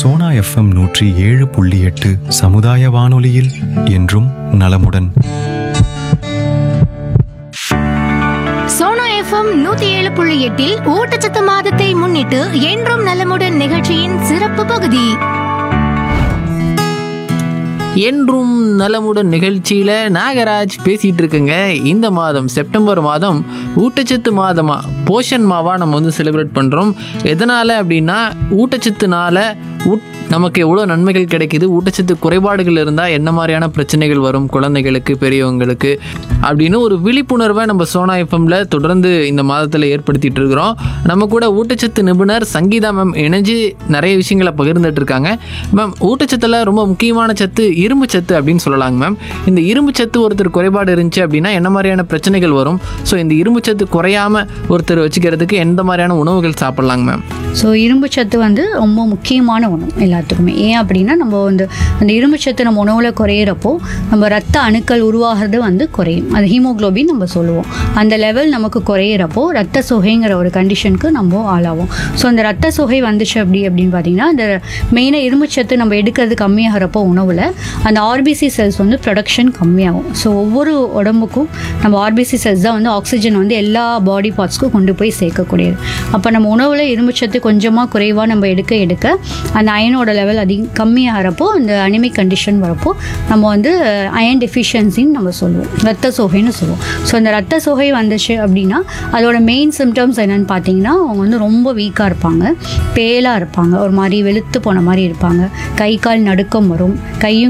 Sona FM நூற்றி ஏழு புள்ளி எட்டு சமுதாய வானொலியில் என்றும் நலமுடன் சோனா எஃப்எம் நூத்தி ஏழு புள்ளி எட்டில் ஊட்டச்சத்து மாதத்தை முன்னிட்டு என்றும் நலமுடன் நிகழ்ச்சியின் சிறப்பு பகுதி என்றும் நலமுடன் நிகழ்ச்சியில் நாகராஜ் பேசிகிட்டு இருக்குங்க இந்த மாதம் செப்டம்பர் மாதம் ஊட்டச்சத்து மாதமா போஷன் மாவா நம்ம வந்து செலிப்ரேட் பண்ணுறோம் எதனால் அப்படின்னா ஊட்டச்சத்துனால உட் நமக்கு எவ்வளோ நன்மைகள் கிடைக்குது ஊட்டச்சத்து குறைபாடுகள் இருந்தால் என்ன மாதிரியான பிரச்சனைகள் வரும் குழந்தைகளுக்கு பெரியவங்களுக்கு அப்படின்னு ஒரு விழிப்புணர்வை நம்ம சோனா எஃப்எம்ல தொடர்ந்து இந்த மாதத்தில் ஏற்படுத்திட்டு இருக்கிறோம் நம்ம கூட ஊட்டச்சத்து நிபுணர் சங்கீதா மேம் இணைஞ்சு நிறைய விஷயங்களை பகிர்ந்துட்டு இருக்காங்க மேம் ஊட்டச்சத்தில் ரொம்ப முக்கியமான சத்து இரும்பு சத்து அப்படின்னு சொல்லலாங்க மேம் இந்த இரும்பு சத்து ஒருத்தர் குறைபாடு இருந்துச்சு அப்படின்னா என்ன மாதிரியான பிரச்சனைகள் வரும் ஸோ இந்த இரும்பு சத்து குறையாம ஒருத்தர் வச்சுக்கிறதுக்கு எந்த மாதிரியான உணவுகள் சாப்பிட்லாங்க மேம் ஸோ இரும்பு சத்து வந்து ரொம்ப முக்கியமான உணவு எல்லாத்துக்குமே ஏன் அப்படின்னா நம்ம வந்து அந்த இரும்பு சத்து நம்ம உணவில் குறையிறப்போ நம்ம ரத்த அணுக்கள் உருவாகிறது வந்து குறையும் அது ஹீமோகுளோபின் நம்ம சொல்லுவோம் அந்த லெவல் நமக்கு குறையிறப்போ ரத்த சொகைங்கிற ஒரு கண்டிஷனுக்கு நம்ம ஆளாகும் ஸோ அந்த ரத்த சொகை வந்துச்சு அப்படி அப்படின்னு பார்த்தீங்கன்னா அந்த மெயினாக இரும்பு சத்து நம்ம எடுக்கிறது கம்மியாகிறப்போ உணவில் அந்த ஆர்பிசி செல்ஸ் வந்து ப்ரொடக்ஷன் கம்மியாகும் ஸோ ஒவ்வொரு உடம்புக்கும் நம்ம ஆர்பிசி செல்ஸ் தான் வந்து ஆக்சிஜன் வந்து எல்லா பாடி பார்ட்ஸ்க்கும் கொண்டு போய் சேர்க்கக்கூடியது அப்போ நம்ம உணவில் இரும்பு சத்து கொஞ்சமாக குறைவாக நம்ம எடுக்க எடுக்க அந்த அயனோட லெவல் அதிகம் கம்மியாகிறப்போ அந்த அனிமிக் கண்டிஷன் வரப்போ நம்ம வந்து அயன் டெஃபிஷியன்சின்னு நம்ம சொல்லுவோம் ரத்த சோகைன்னு சொல்லுவோம் ஸோ அந்த ரத்த சோகை வந்துச்சு அப்படின்னா அதோட மெயின் சிம்டம்ஸ் என்னன்னு பார்த்தீங்கன்னா அவங்க வந்து ரொம்ப வீக்காக இருப்பாங்க பேலாக இருப்பாங்க ஒரு மாதிரி வெளுத்து போன மாதிரி இருப்பாங்க கை கால் நடுக்கம் வரும் கையும்